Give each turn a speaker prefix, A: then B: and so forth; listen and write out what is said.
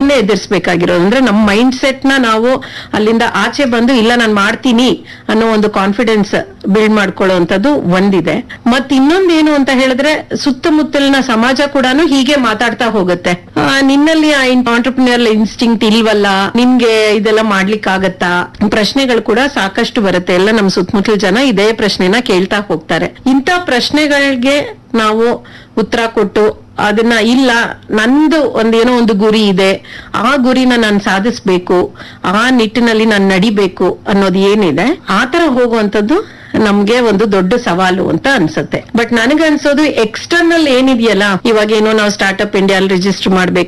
A: ಸವಾಲನ್ನೇ ಎದುರಿಸಬೇಕಾಗಿರೋದು ಅಂದ್ರೆ ನಮ್ಮ mind set ನ ನಾವು ಅಲ್ಲಿಂದ ಆಚೆ ಬಂದು ಇಲ್ಲ ನಾನು ಮಾಡ್ತೀನಿ ಅನ್ನೋ ಒಂದು ಕಾನ್ಫಿಡೆನ್ಸ್ ಬಿಲ್ಡ್ ಮಾಡ್ಕೊಳ್ಳುವಂಥದ್ದು ಒಂದಿದೆ ಮತ್ ಇನ್ನೊಂದೇನು ಅಂತ ಹೇಳಿದ್ರೆ ಸುತ್ತಮುತ್ತಲಿನ ಸಮಾಜ ಕೂಡ ಹೀಗೆ ಮಾತಾಡ್ತಾ ಹೋಗುತ್ತೆ ಆ, ನಿನ್ನಲ್ಲಿ ಆಂಟರ್ಪ್ರಿನಿಯರ್ ಇನ್ಸ್ಟಿಂಕ್ಟ್ ಇಲ್ವಲ್ಲ ನಿಮ್ಗೆ ಇದೆಲ್ಲ ಮಾಡ್ಲಿಕ್ಕೆ ಆಗತ್ತಾ ಪ್ರಶ್ನೆಗಳು ಕೂಡ ಸಾಕಷ್ಟು ಬರುತ್ತೆ ಎಲ್ಲ ನಮ್ಮ ಸುತ್ತಮುತ್ತಲ ಜನ ಇದೇ ಪ್ರಶ್ನೆನ ಕೇಳ್ತಾ ಹೋಗ್ತಾರೆ ಇಂಥ ಪ್ರಶ್ನೆಗಳಿಗೆ ನಾವು ಉತ್ತರ ಕೊಟ್ಟು ಅದನ್ನ ಇಲ್ಲ ನಂದು ಒಂದೇನೋ ಒಂದು ಗುರಿ ಇದೆ ಆ ಗುರಿನ ನಾನು ಸಾಧಿಸ್ಬೇಕು ಆ ನಿಟ್ಟಿನಲ್ಲಿ ನಾನು ನಡಿಬೇಕು ಅನ್ನೋದು ಏನಿದೆ ಆ ತರ ಹೋಗುವಂತದ್ದು ನಮ್ಗೆ ಒಂದು ದೊಡ್ಡ ಸವಾಲು ಅಂತ ಅನ್ಸುತ್ತೆ ಬಟ್ ನನಗನ್ಸೋದು ಎಕ್ಸ್ಟರ್ನಲ್ ಏನಿದೆಯಲ್ಲ ಇವಾಗ ಏನೋ ನಾವು ಸ್ಟಾರ್ಟ್ಅಪ್ ಇಂಡಿಯಾ ರಿಜಿಸ್ಟರ್ ಮಾಡ್ಬೇಕು